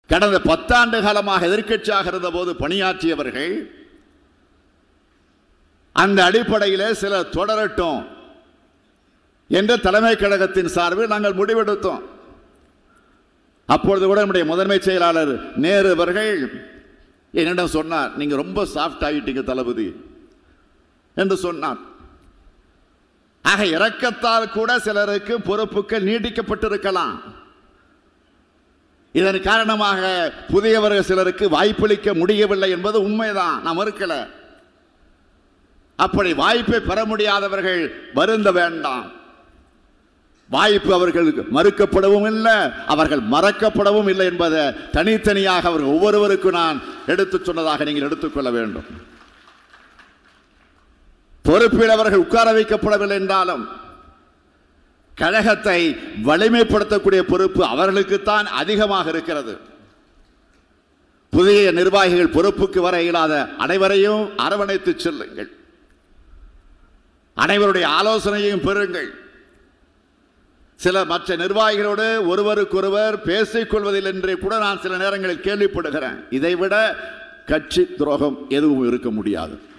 கடந்த பத்தாண்டு காலமாக எதிர்க்கட்சியாக இருந்தபோது பணியாற்றியவர்கள் அந்த அடிப்படையில் சிலர் தொடரட்டும் என்ற தலைமை கழகத்தின் சார்பில் நாங்கள் முடிவெடுத்தோம் அப்பொழுது கூட நம்முடைய முதன்மை செயலாளர் நேரு அவர்கள் என்னிடம் சொன்னார் நீங்க ரொம்ப சாஃப்ட் ஆகிட்டீங்க தளபதி என்று சொன்னார் ஆக இறக்கத்தால் கூட சிலருக்கு பொறுப்புகள் நீட்டிக்கப்பட்டிருக்கலாம் இதன் காரணமாக புதியவர்கள் சிலருக்கு வாய்ப்பளிக்க முடியவில்லை என்பது உண்மைதான் நான் மறுக்கல அப்படி வாய்ப்பை பெற முடியாதவர்கள் வருந்த வேண்டாம் வாய்ப்பு அவர்களுக்கு மறுக்கப்படவும் இல்லை அவர்கள் மறக்கப்படவும் இல்லை என்பதை தனித்தனியாக அவர்கள் ஒவ்வொருவருக்கும் நான் எடுத்துச் சொன்னதாக நீங்கள் எடுத்துக்கொள்ள வேண்டும் பொறுப்பில் அவர்கள் உட்கார வைக்கப்படவில்லை என்றாலும் கழகத்தை வலிமைப்படுத்தக்கூடிய பொறுப்பு அவர்களுக்குத்தான் அதிகமாக இருக்கிறது புதிய நிர்வாகிகள் பொறுப்புக்கு வர இயலாத அனைவரையும் அரவணைத்து செல்லுங்கள் அனைவருடைய ஆலோசனையையும் பெறுங்கள் சில மற்ற நிர்வாகிகளோடு ஒருவருக்கொருவர் பேசிக் கொள்வதில் என்றே கூட நான் சில நேரங்களில் கேள்விப்படுகிறேன் இதைவிட கட்சி துரோகம் எதுவும் இருக்க முடியாது